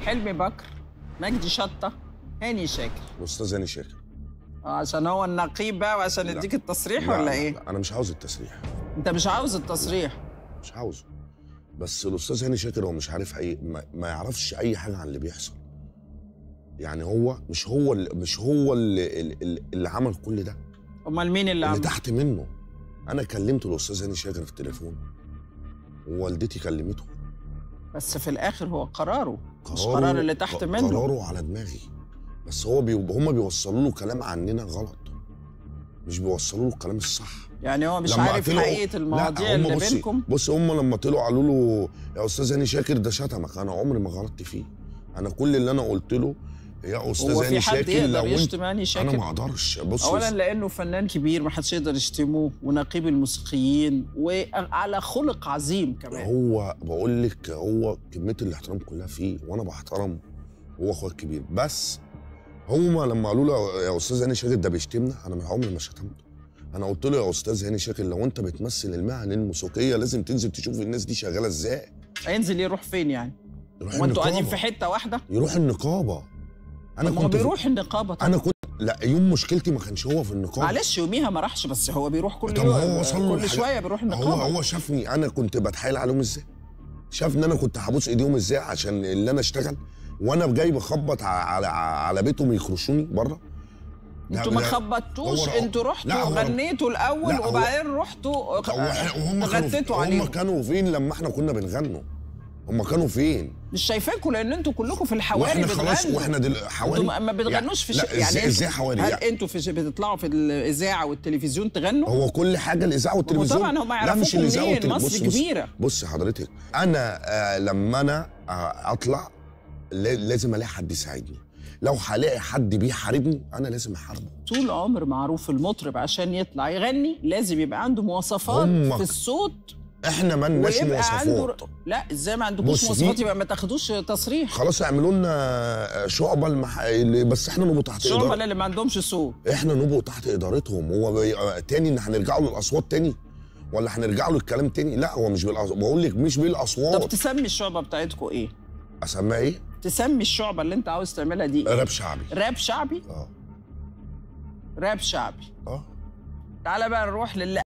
حلمي بكر مجدي شطه هاني شاكر الاستاذ هاني شاكر آه، عشان هو النقيب بقى وعشان لا. يديك التصريح لا، ولا لا، ايه لا، انا مش عاوز التسريح انت مش عاوز التصريح مش عاوزه بس الاستاذ هاني شاكر هو مش عارف اي ما, ما يعرفش اي حاجه عن اللي بيحصل يعني هو مش هو اللي مش هو اللي, اللي, اللي عمل كل ده امال مين اللي اللي عمل تحت منه انا كلمت الاستاذ هاني شاكر في التليفون ووالدتي كلمته بس في الاخر هو قراره مش قراره- قرار اللي تحت ق- منه قراره على دماغي بس هو بي... هم بيوصلوا له كلام عننا غلط مش بيوصلوا له الكلام الصح يعني هو مش لما عارف طلعوا- حقيقه المواضيع لا، هم اللي بصي- بينكم بص هم لما طلعوا قالوا له يا استاذ هاني شاكر ده شتمك انا عمري ما غلطت فيه انا كل اللي انا قلت له يا استاذ هو في هاني حد شاكر يقدر لو انت يشتم هاني انا شاكر ما اقدرش بص اولا لانه فنان كبير ما حدش يقدر يشتمه ونقيب الموسيقيين وعلى خلق عظيم كمان هو بقول لك هو كميه الاحترام كلها فيه وانا بحترمه هو اخويا الكبير بس هما لما قالوا له يا استاذ هاني شاكر ده بيشتمنا انا من عمري ما شتمته انا قلت له يا استاذ هاني شاكر لو انت بتمثل المهن الموسيقيه لازم تنزل تشوف الناس دي شغاله ازاي هينزل يروح فين يعني يروح وانتوا قاعدين النقابة. في حته واحده يروح النقابه انا طب ما هو كنت في- بيروح النقابه طبعا انا كنت لا يوم مشكلتي ما كانش هو في النقابه معلش يوميها ما راحش بس هو بيروح كل طب يوم هو وصل له كل الحاجة- شويه بيروح هو النقابه هو شافني انا كنت بتحايل عليهم ازاي شاف ان انا كنت هبوس ايديهم ازاي عشان اللي انا اشتغل وانا جاي بخبط ع- على على بيتهم يخرشوني بره لا، انتوا ما لا، خبطتوش هو- انتوا لا، رحتوا هو- غنيتوا الاول لا، هو- وبعدين رحتوا هو إحنا- وهم غتتوا كانوا هم عليهم كانوا فين لما احنا كنا بنغنوا هم كانوا فين مش شايفاكم لان انتوا كلكم في الحواري واحنا خلاص بتغنوا واحنا دل... انتوا حوالي ما- ما بتغنوش في لا شيء يعني ازاي انتوا- ازاي حوالي هل يعني انتوا في شيء بتطلعوا في الاذاعه والتلفزيون تغنوا هو كل حاجه الاذاعه والتلفزيون طبعا هم لا يعرفوكم مش الاذاعه منين والتلفزيون مصر بص بص كبيره بص حضرتك انا آه لما انا آه اطلع لا- لازم الاقي حد يساعدني لو هلاقي حد بيحاربني انا لازم احاربه طول عمر معروف المطرب عشان يطلع يغني لازم يبقى عنده مواصفات هم- في الصوت احنا مالناش ويبقى عنده مواصفات لا ازاي ما عندكوش بص، دي- مواصفات يبقى ما تاخدوش تصريح خلاص اعملوا لنا شعبه المح... اللي- بس احنا نبقوا تحت شعب إدارة. اللي ما عندهمش صوت احنا نبقوا تحت ادارتهم هو بي... آه، تاني ان هنرجعوا للاصوات تاني ولا هنرجعوا للكلام تاني لا هو مش بالاصوات بقول لك مش طب بالاصوات تسمي الشعبه بتاعتكم ايه اسميها ايه تسمي الشعبه اللي انت عاوز تعملها دي إيه؟ راب شعبي راب شعبي اه راب شعبي اه تعالى بقى نروح للي